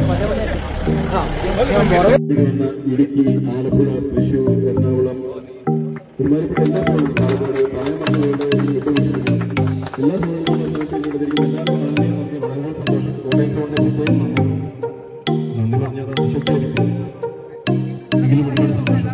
വരുന്ന ഇടുക്കി ആലപ്പുഴ തൃശൂർ എറണാകുളം ഒരുമാതിരിപ്പെട്ട എല്ലാ സ്ഥലങ്ങളും പാലക്കാട് പാലക്കാട് എല്ലാ സ്ഥലങ്ങളും എല്ലാവരും വളരെ സന്തോഷം കോട്ടയം സോണിന്റെ നന്ദി പറഞ്ഞതാണ് ശക്തിയായിരിക്കും എങ്കിലും ഒരുപാട് സന്തോഷം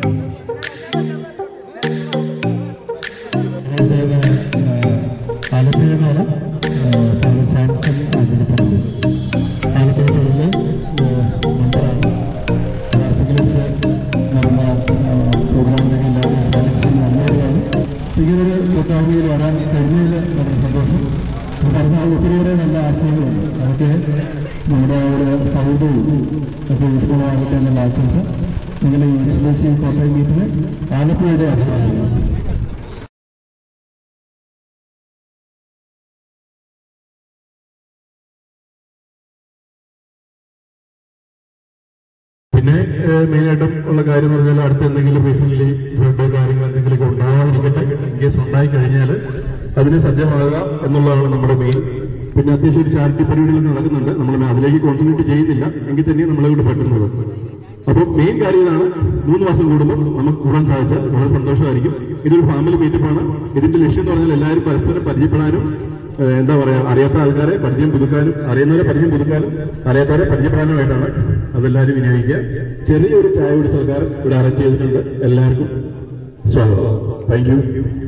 ആലപ്പുഴയിലാണ് ഫാദർ സാംസൺ ആചരിക്കുന്നത് ആലപ്പുഴ സഭയിലെ മെമ്പറാണ് പ്രാർത്ഥിക്കൽ വെച്ച് നടന്ന പ്രോഗ്രാമിലേക്ക് എല്ലാവരും സ്വാഗതം നല്ലതാണ് ഇങ്ങനൊരു കൂട്ടായ്മയിൽ വരാൻ കഴിഞ്ഞതിൽ വളരെ സന്തോഷം ഇത് പറഞ്ഞ ഒത്തിരിയേറെ നല്ല ആശയങ്ങളുണ്ട് അതൊക്കെ നമ്മുടെ ഒരു സൗഹൃദവും ഒക്കെ വിഫലമാകട്ടെ എന്നുള്ള ആശംസ നിങ്ങളുടെ ഈ ഇന്റർനാഷണൽ കോട്ടയം മീറ്റിന് ആലപ്പുഴയുടെ അഭിമാനിക്കുന്നു പിന്നെ മെയിനായിട്ടും ഉള്ള കാര്യം എന്ന് പറഞ്ഞാൽ അടുത്ത എന്തെങ്കിലും റീസെന്റ് ഫ്ലഡ് കാര്യങ്ങൾ എന്തെങ്കിലുമൊക്കെ ഉണ്ടാവാതിരിക്കട്ടെ ഇൻ കേസ് ഉണ്ടായി കഴിഞ്ഞാൽ അതിന് സജ്ജമാകുക എന്നുള്ളതാണ് നമ്മുടെ മെയിൻ പിന്നെ അത്യാവശ്യം ഒരു ചാരിറ്റി പരിപാടികൾ നടക്കുന്നുണ്ട് നമ്മൾ അതിലേക്ക് കോൺസെൻട്രേറ്റ് ചെയ്യുന്നില്ല എങ്കിൽ തന്നെ നമ്മളെ കൊണ്ട് പറ്റുന്നത് അപ്പോൾ മെയിൻ കാര്യം ഇതാണ് മൂന്ന് മാസം കൂടുമ്പോൾ നമുക്ക് കൂടാൻ സാധിച്ചാൽ വളരെ സന്തോഷമായിരിക്കും ഇതൊരു ഫാമിലി മീറ്റപ്പാണ് ഇതിന്റെ ലക്ഷ്യം എന്ന് പറഞ്ഞാൽ എല്ലാവരും പരസ്പരം പരിചയപ്പെടാനും ഏഹ് എന്താ പറയാ അറിയാത്ത ആൾക്കാരെ പരിചയം പുതുക്കാനും അറിയുന്നവരെ പരിചയം പുതുക്കാനും അറിയാത്തവരെ പരിചയപ്പെടാനുമായിട്ടാണ് അതെല്ലാവരും വിനിയോഗിക്കുക ചെറിയൊരു ചായ കുടി സർക്കാർ ഇവിടെ അറേഞ്ച് ചെയ്തിട്ടുണ്ട് എല്ലാവർക്കും സ്വാഗതം താങ്ക് യു